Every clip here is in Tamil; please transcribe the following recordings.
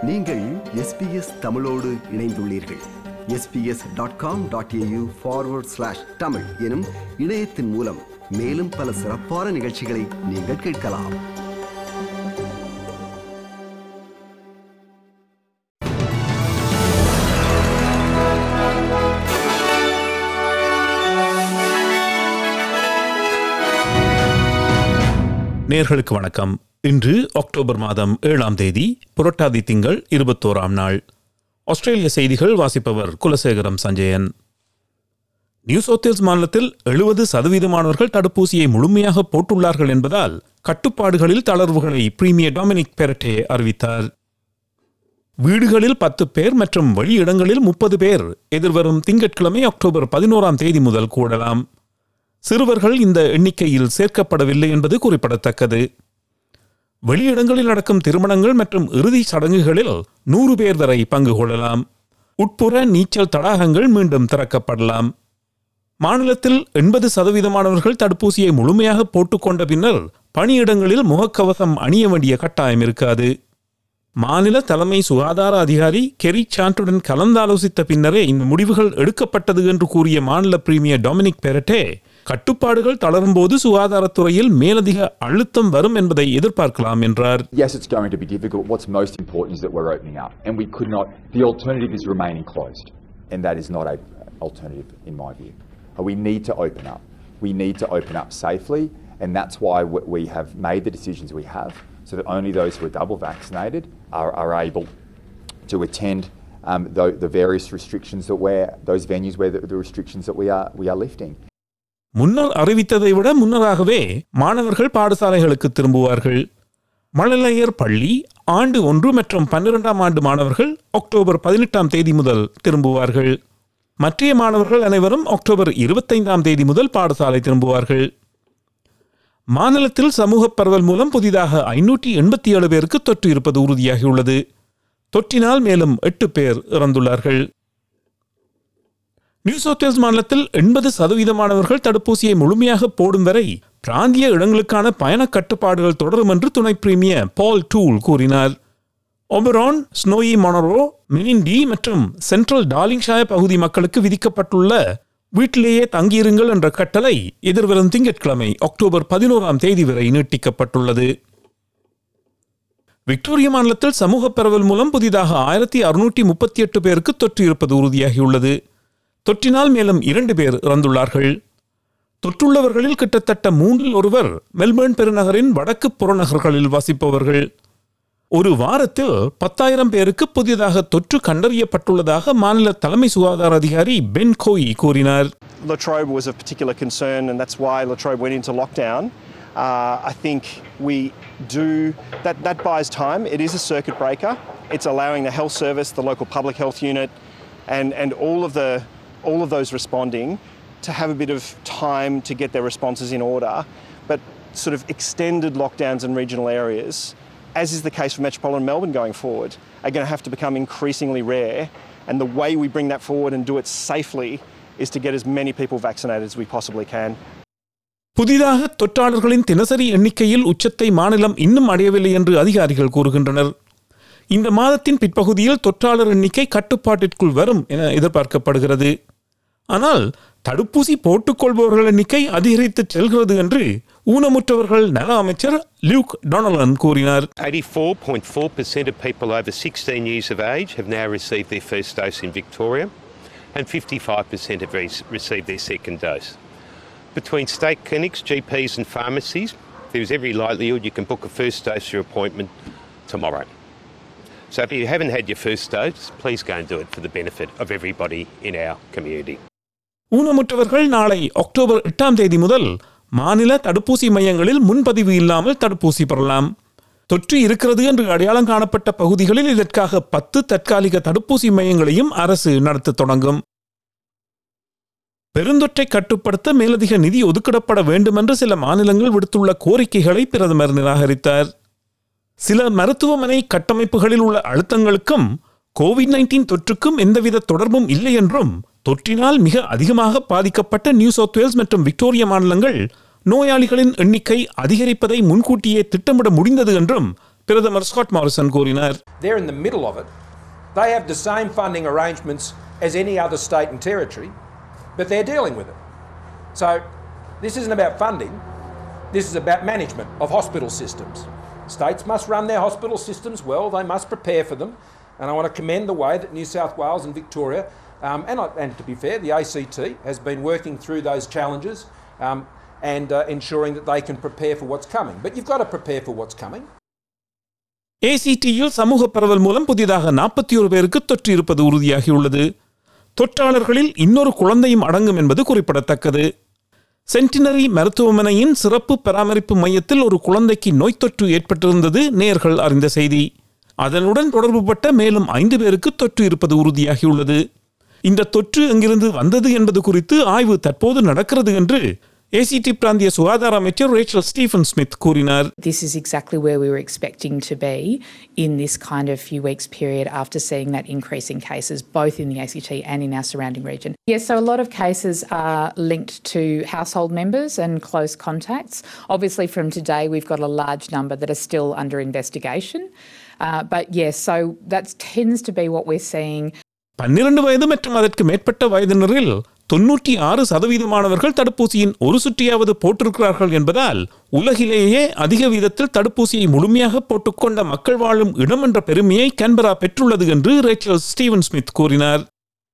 நீங்கள் எஸ்பிஎஸ் தமிழோடு இணைந்துள்ளீர்கள் SBS dot com dot AU forward slash Tamil எனும் இணையத்தின் மூலம் மேலும் பல சிறப்பான நிகழ்ச்சிகளை நீங்கள் கேட்கலாம் நேர்களுக்கு வணக்கம் இன்று அக்டோபர் மாதம் ஏழாம் தேதி புரட்டாதி திங்கள் இருபத்தோராம் நாள் ஆஸ்திரேலிய செய்திகள் வாசிப்பவர் குலசேகரம் சஞ்சயன் நியூ சவுத்வேல்ஸ் மாநிலத்தில் எழுபது சதவீதமானவர்கள் தடுப்பூசியை முழுமையாக போட்டுள்ளார்கள் என்பதால் கட்டுப்பாடுகளில் தளர்வுகளை பிரீமியர் டாமினிக் பெரட்டே அறிவித்தார் வீடுகளில் பத்து பேர் மற்றும் வெளியிடங்களில் முப்பது பேர் எதிர்வரும் திங்கட்கிழமை அக்டோபர் பதினோராம் தேதி முதல் கூடலாம் சிறுவர்கள் இந்த எண்ணிக்கையில் சேர்க்கப்படவில்லை என்பது குறிப்பிடத்தக்கது வெளியிடங்களில் நடக்கும் திருமணங்கள் மற்றும் இறுதி சடங்குகளில் நூறு பேர் வரை பங்கு கொள்ளலாம் உட்புற நீச்சல் தடாகங்கள் மீண்டும் திறக்கப்படலாம் மாநிலத்தில் எண்பது சதவீதமானவர்கள் தடுப்பூசியை முழுமையாக போட்டுக்கொண்ட பின்னர் பணியிடங்களில் முகக்கவசம் அணிய வேண்டிய கட்டாயம் இருக்காது மாநில தலைமை சுகாதார அதிகாரி கெரி சாண்டுடன் கலந்தாலோசித்த பின்னரே இந்த முடிவுகள் எடுக்கப்பட்டது என்று கூறிய மாநில பிரீமியர் டொமினிக் பெரட்டே கட்டுப்பாடுகள் தளரும்போது சுகாதாரத்துறையில் மேலதிக அழுத்தம் வரும் என்பதை எதிர்பார்க்கலாம் என்றார் Yes, it's going to be difficult. What's most important is that we're opening up, and we could not. The alternative is remaining closed, and that is not a alternative in my view. Uh, We need to open up. We need to open up safely, and that's why we- we have made the decisions we have, so that only those who are double vaccinated are, are able to attend um, the, the various restrictions that we're those venues where the, the restrictions that we are we are lifting. முன்னர் அறிவித்ததை விட முன்னராகவே மாணவர்கள் பாடசாலைகளுக்கு திரும்புவார்கள் மழலையர் பள்ளி ஆண்டு ஒன்று மற்றும் பன்னிரெண்டாம் ஆண்டு மாணவர்கள் அக்டோபர் பதினெட்டாம் தேதி முதல் திரும்புவார்கள் மற்றைய மாணவர்கள் அனைவரும் அக்டோபர் இருபத்தைந்தாம் தேதி முதல் பாடசாலை திரும்புவார்கள் மாநிலத்தில் சமூக பரவல் மூலம் புதிதாக ஐநூற்றி எண்பத்தி ஏழு பேருக்கு தொற்று இருப்பது உறுதியாகியுள்ளது தொற்றினால் மேலும் எட்டு பேர் இறந்துள்ளார்கள் நியூ சவுத் வேல்ஸ் மாநிலத்தில் எண்பது சதவீதமானவர்கள் தடுப்பூசியை முழுமையாக போடும் வரை பிராந்திய இடங்களுக்கான பயண கட்டுப்பாடுகள் தொடரும் என்று துணை பிரீமியர் பால் டூல் கூறினார் ஒபரான் ஸ்னோயி மொனரோ மினிண்டி மற்றும் சென்ட்ரல் டார்லிங்ஷாயர் பகுதி மக்களுக்கு விதிக்கப்பட்டுள்ள வீட்டிலேயே தங்கியிருங்கள் என்ற கட்டளை எதிர்வரும் திங்கட்கிழமை அக்டோபர் பதினோராம் தேதி வரை நீட்டிக்கப்பட்டுள்ளது விக்டோரியா மாநிலத்தில் சமூக பரவல் மூலம் புதிதாக ஆயிரத்தி அறுநூற்றி முப்பத்தி எட்டு பேருக்கு தொற்று இருப்பது உறுதியாகியுள்ளது தொற்றினால் மேலும் இரண்டு பேர் இறந்துள்ளார்கள் தொற்றுள்ளவர்களில் கிட்டத்தட்ட மூன்றில் ஒருவர் மெல்பர்ன் பெருநகரின் வடக்கு புறநகர்களில் வசிப்பவர்கள் ஒரு வாரத்தில் பத்தாயிரம் பேருக்கு புதிதாக தொற்று கண்டறியப்பட்டுள்ளதாக மாநில தலைமை சுகாதார அதிகாரி பென் கோயி கூறினார் Latrobe was of particular concern, and that's why Latrobe went into lockdown. Uh, I think we do that. That buys time. It is a circuit breaker. It's allowing the health service, the local public health unit, and and all of the all of those responding to have a bit of time to get their responses in order. But sort of extended lockdowns in regional areas, as is the case for metropolitan Melbourne going forward, are going to have to become increasingly rare. And the way we bring that forward and do it safely is to get as many people vaccinated as we possibly can. புதிதாக தொற்றாளர்களின் தினசரி எண்ணிக்கையில் உச்சத்தை மாநிலம் இன்னும் அடையவில்லை என்று அதிகாரிகள் கூறுகின்றனர் இந்த மாதத்தின் பிற்பகுதியில் தொற்றாளர் எண்ணிக்கை கட்டுப்பாட்டிற்குள் வரும் என எதிர்பார்க்கப்படுகிறது ஆனால் தடுப்பூசி போட்டுக்கொள்பவர்கள் எண்ணிக்கை அதிகரித்து செல்கிறது என்று ஊனமுற்றவர்கள் நல அமைச்சர் லியூக் டொனலன் கூறினார் 84.4% of people over 16 years of age have now received their first dose in Victoria, and 55% have re- received their second dose. Between state clinics, GPs, and pharmacies, there's every likelihood you can book a first dose your appointment tomorrow. So if you haven't had your first dose, please go and do it for the benefit of everybody in our community. ஊனமுற்றவர்கள் நாளை அக்டோபர் எட்டாம் தேதி முதல் மாநில தடுப்பூசி மையங்களில் முன்பதிவு இல்லாமல் தடுப்பூசி பெறலாம் தொற்று இருக்கிறது என்று அடையாளம் காணப்பட்ட பகுதிகளில் இதற்காக பத்து தற்காலிக தடுப்பூசி மையங்களையும் அரசு நடத்த தொடங்கும் பெருந்தொற்றை கட்டுப்படுத்த மேலதிக நிதி ஒதுக்கிடப்பட வேண்டும் என்று சில மாநிலங்கள் விடுத்துள்ள கோரிக்கைகளை பிரதமர் நிராகரித்தார் சில மருத்துவமனை கட்டமைப்புகளில் உள்ள அழுத்தங்களுக்கும் கோவிட் நைன்டீன் தொற்றுக்கும் எந்தவித தொடர்பும் இல்லை என்றும் தொற்றினால் மிக அதிகமாக பாதிக்கப்பட்ட நியூ சவுத் வேல்ஸ் மற்றும் விக்டோரியா மாநிலங்கள் நோயாளிகளின் எண்ணிக்கை அதிகரிப்பதை முன்கூட்டியே திட்டமிட முடிந்தது என்றும் பிரதமர் ஸ்காட் மாரிசன் கூறினார் They're in the middle of it. They have the same funding arrangements as any other state and territory, but they're dealing with it. So this isn't about funding, this is about management of hospital systems. States must run their hospital systems well, they must prepare for them. And I want to commend the way that New South Wales and Victoria, um, and, I- and to be fair, the ACT has been working through those challenges um, and uh, ensuring that they can prepare for what's coming. But you've got to prepare for what's coming. ஏசிடியில் சமூக பரவல் மூலம் புதிதாக நாற்பத்தி ஒரு பேருக்கு தொற்று இருப்பது உறுதியாகியுள்ளது தொற்றாளர்களில் இன்னொரு குழந்தையும் அடங்கும் என்பது குறிப்பிடத்தக்கது சென்டினரி மருத்துவமனையின் சிறப்பு பராமரிப்பு மையத்தில் ஒரு குழந்தைக்கு நோய் தொற்று ஏற்பட்டிருந்தது நேர்கள் அறிந்த செய்தி அதனுடன் தொடர்புபட்ட மேலும் ஐந்து பேருக்கு தொற்று இருப்பது உறுதியாகியுள்ளது இந்த தொற்று எங்கிருந்து வந்தது என்பது குறித்து ஆய்வு தற்போது நடக்கிறது என்று ஏசிடி பிராந்திய சுகாதார அமைச்சர் ரேச்சல் ஸ்டீஃபன் ஸ்மித் கூறினார் This is exactly where we were expecting to be in this kind of few weeks period after seeing that increase in cases, both in the ACT and in our surrounding region. Yes, so a lot of cases are linked to household members and close contacts. Obviously, from today, we've got a large number that are still under investigation. Uh, but yes, so that tends to be what we're seeing பன்னிரண்டு வயது மற்றும் அதற்கு மேற்பட்ட வயதினரில் தொன்னூற்றி ஆறு சதவீதமானவர்கள் தடுப்பூசியின் ஒரு சுற்றியாவது போட்டிருக்கிறார்கள் என்பதால் உலகிலேயே அதிக வீதத்தில் தடுப்பூசியை முழுமையாக போட்டுக்கொண்ட மக்கள் வாழும் இடம் என்ற பெருமையை கேன்பரா பெற்றுள்ளது என்று ரேச்சல் ஸ்டீவன் ஸ்மித் கூறினார்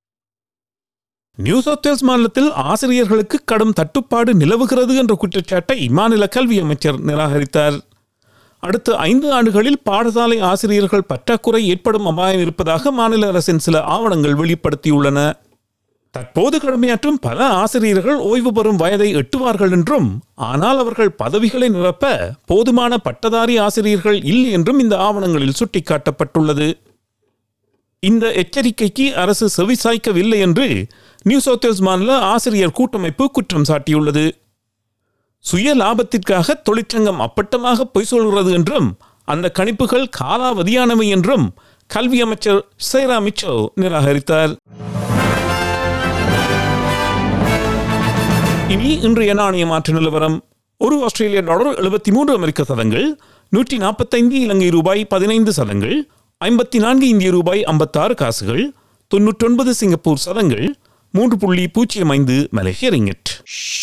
நியூ சவுத் வேல்ஸ் மாநிலத்தில் ஆசிரியர்களுக்கு கடும் தட்டுப்பாடு நிலவுகிறது என்ற குற்றச்சாட்டை இம்மாநில கல்வி அமைச்சர் நிராகரித்தார் அடுத்த ஐந்து ஆண்டுகளில் பாடசாலை ஆசிரியர்கள் பற்றாக்குறை ஏற்படும் அபாயம் இருப்பதாக மாநில அரசின் சில ஆவணங்கள் வெளிப்படுத்தியுள்ளன தற்போது கடமையாற்றும் பல ஆசிரியர்கள் ஓய்வு பெறும் வயதை எட்டுவார்கள் என்றும் ஆனால் அவர்கள் பதவிகளை நிரப்ப போதுமான பட்டதாரி ஆசிரியர்கள் இல்லை என்றும் இந்த ஆவணங்களில் சுட்டிக்காட்டப்பட்டுள்ளது இந்த எச்சரிக்கைக்கு அரசு செவிசாய்க்கவில்லை என்று நியூ சவுத் வேல்ஸ் மாநில ஆசிரியர் கூட்டமைப்பு குற்றம் சாட்டியுள்ளது சுய லாபத்திற்காக தொழிற்சங்கம் அப்பட்டமாக பொய் சொல்கிறது என்றும் அந்த கணிப்புகள் காலாவதியானவை என்றும் கல்வி அமைச்சர் சைரா மிச்சோ நிராகரித்தார் இனி இன்றைய நாணய மாற்று நிலவரம் ஒரு ஆஸ்திரேலிய டாலர் எழுபத்தி மூன்று அமெரிக்க சதங்கள் நூற்றி நாற்பத்தைந்து இலங்கை ரூபாய் பதினைந்து சதங்கள் ஐம்பத்தி நான்கு இந்திய ரூபாய் ஐம்பத்தாறு காசுகள் தொன்னூற்றொன்பது சிங்கப்பூர் சதங்கள் மூன்று புள்ளி பூஜ்ஜியம் ஐந்து மலேசிய ரிங்கெட்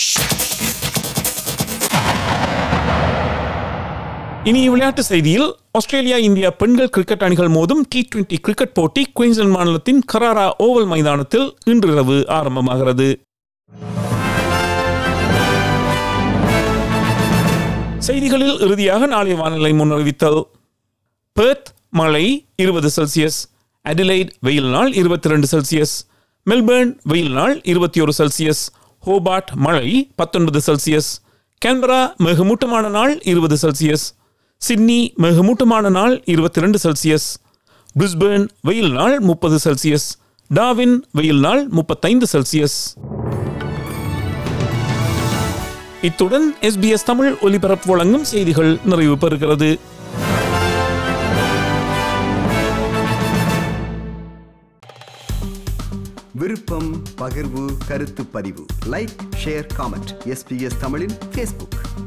இனி விளையாட்டு செய்தியில் ஆஸ்திரேலியா இந்தியா பெண்கள் கிரிக்கெட் அணிகள் மோதும் டி டுவெண்டி கிரிக்கெட் போட்டி குயின்ஸ்லாந்து மாநிலத்தின் கராரா ஓவல் மைதானத்தில் இன்றிரவு ஆரம்பமாகிறது செய்திகளில் இறுதியாக நாளைய வானிலை முன்னறிவித்தல் பெர்த் மழை இருபது செல்சியஸ் அடிலைட் வெயில் நாள் இருபத்தி ரெண்டு செல்சியஸ் மெல்பர்ன் வெயில் நாள் இருபத்தி ஒரு செல்சியஸ் ஹோபார்ட் மழை பத்தொன்பது செல்சியஸ் கேன்பரா மிகமூட்டமான நாள் இருபது செல்சியஸ் சிட்னி மிகமூட்டமான நாள் இருபத்தி ரெண்டு செல்சியஸ் பிரிஸ்பேர்ன் வெயில் நாள் முப்பது செல்சியஸ் டாவின் வெயில் நாள் முப்பத்தைந்து செல்சியஸ் இத்துடன் எஸ்பிஎஸ் தமிழ் ஒலிபரப்பு வழங்கும் செய்திகள் நிறைவு பெறுகிறது விருப்பம் பகிர்வு கருத்து பதிவு லைக் ஷேர் காமெண்ட் எஸ்பிஎஸ் தமிழின் ஃபேஸ்புக்